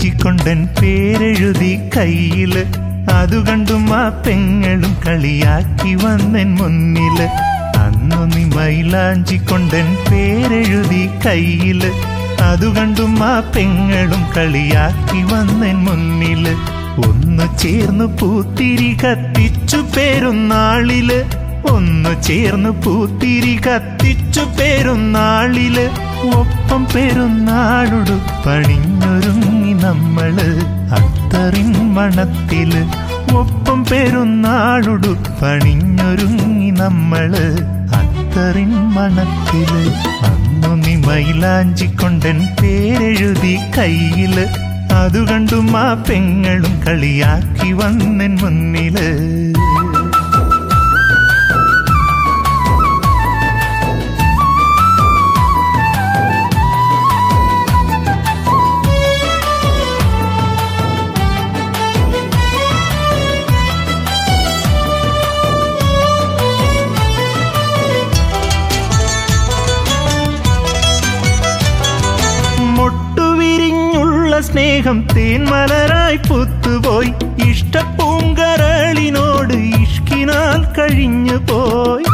മൈലാഞ്ചിക്കൊണ്ടൻ പേരെഴുതി കയ്യില് അതു കണ്ടും ആ പെങ്ങളും കളിയാക്കി വന്നൻ മുന്നില് അന്നു നീ മൈലാഞ്ചിക്കൊണ്ടൻ പേരെഴുതി കയ്യില് അതു കണ്ടും ആ പെങ്ങളും കളിയാക്കി വന്നൻ മുന്നില് ഒന്ന് ചേർന്ന് പൂത്തിരി കത്തിച്ചു പേരുന്നാളില് ഒന്ന് ചേർന്ന് പൂത്തിരി കത്തിച്ചു പേരുന്നാളില് ഒപ്പം പെരുന്നാളുടു പണിഞ്ഞൊരുങ്ങി നമ്മള് അത്തറിൻ മണത്തില് ഒപ്പം പെരുന്നാളുടു പണിഞ്ഞൊരുങ്ങി നമ്മള് അത്തറിൻ മണത്തില് അന്നു നീ മൈലാഞ്ചിക്കൊണ്ടൻ പേരെഴുതി കയ്യില് അതു കണ്ടും ആ പെങ്ങളും കളിയാക്കി വന്നൻ മുന്നില് മൊട്ടുവിരിഞ്ഞുള്ള സ്നേഹം തേന്മലരായി പുത്തുപോയി ഇഷ്ടപ്പൂങ്കരളിനോട് ഇഷ്കിനാൽ കഴിഞ്ഞു പോയി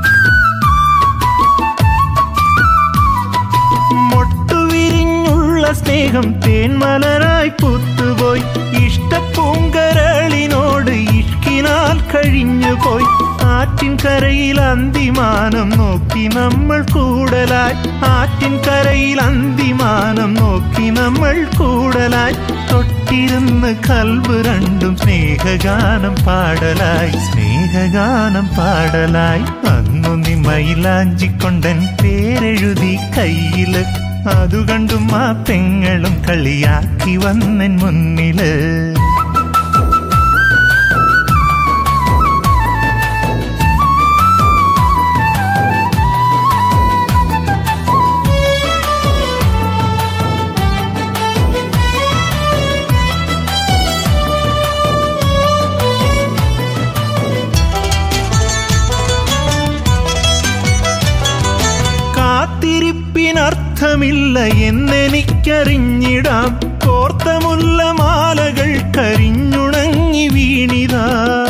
മൊട്ടുവിരിഞ്ഞുള്ള സ്നേഹം തേന്മലരായി പുത്തുപോയി ഇഷ്ടപ്പൂങ്കരളിനോട് ഇഷ്കിനാൽ കഴിഞ്ഞു പോയി ആറ്റിൻ കരയിൽ അന്തിമാനം നോക്കി നമ്മൾ കൂടലായി ആറ്റിൻ കരയിൽ അന്തിമാനം നോക്കി നമ്മൾ കൂടലായി തൊട്ടിരുന്ന് കൽവ് രണ്ടും സ്നേഹഗാനം പാടലായി സ്നേഹഗാനം പാടലായി അന്നു നീ മൈലാഞ്ചിക്കൊണ്ടൻ പേരെഴുതി കയ്യില് അതു കണ്ടും ആ പെങ്ങളും കളിയാക്കി വന്നൻ മുന്നില് കാത്തിരിപ്പിനർത്ഥമില്ല എന്നെനിക്കറിഞ്ഞിടാം കോർത്തമുല്ല മാലകൾ കരിഞ്ഞുണങ്ങി വീണിതാ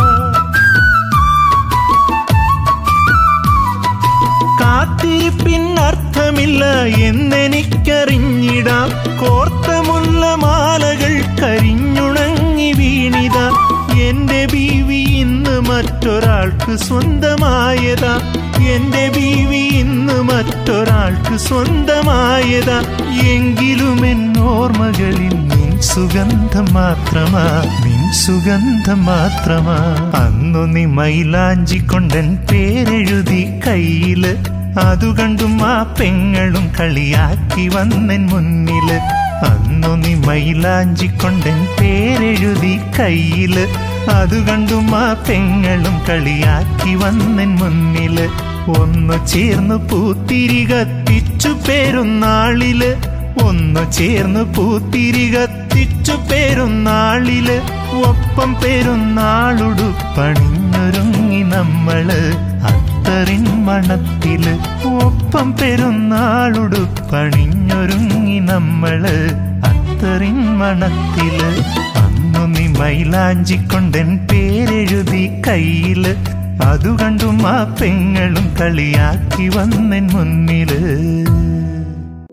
കാത്തിരിപ്പിനർത്ഥമില്ല എന്നെനിക്കറിഞ്ഞിടാം കോർത്തമുല്ല മാലകൾ കരിഞ്ഞുണങ്ങി വീണിതാ എന്റെ ബീവി ഇന്ന് മറ്റൊരാൾക്ക് സ്വന്തമായതാ എന്റെ ബീവി ഇന്ന് മറ്റൊരാൾക്ക് സ്വന്തമായതാ എങ്കിലും എന്നോർമകളിൽ നിൻ സുഗന്ധം മാത്രമാ നിൻ സുഗന്ധം മാത്രമാ അന്നു നീ മൈലാഞ്ചിക്കൊണ്ടൻ പേരെഴുതി കയ്യില് അതു കണ്ടും ആ പെങ്ങളും കളിയാക്കി വന്നൻ മുന്നില് അന്നു നീ മൈലാഞ്ചിക്കൊണ്ടൻ പേരെഴുതി കയ്യില് അതു കണ്ടും ആ പെങ്ങളും കളിയാക്കി വന്നൻ മുന്നില് ഒന്നു ചേർന്ന് പൂത്തിരി കത്തിച്ചു പേരുന്നാളില് ഒന്നു ചേർന്ന് പൂത്തിരി കത്തിച്ചു പേരുന്നാളില് ഒപ്പം പെരുന്നാളുടു പണിഞ്ഞൊരുങ്ങി നമ്മള് അത്തറിൻ മണത്തില് ഒപ്പം പെരുന്നാളുടു പണിഞ്ഞൊരുങ്ങി നമ്മള് അത്തറിൻ മണത്തില് അന്നു നീ മൈലാഞ്ചിക്കൊണ്ടൻ പേരെഴുതി കയ്യില് അതു കണ്ടും ആ പെങ്ങളും കളിയാക്കി വന്നൻ മുന്നില്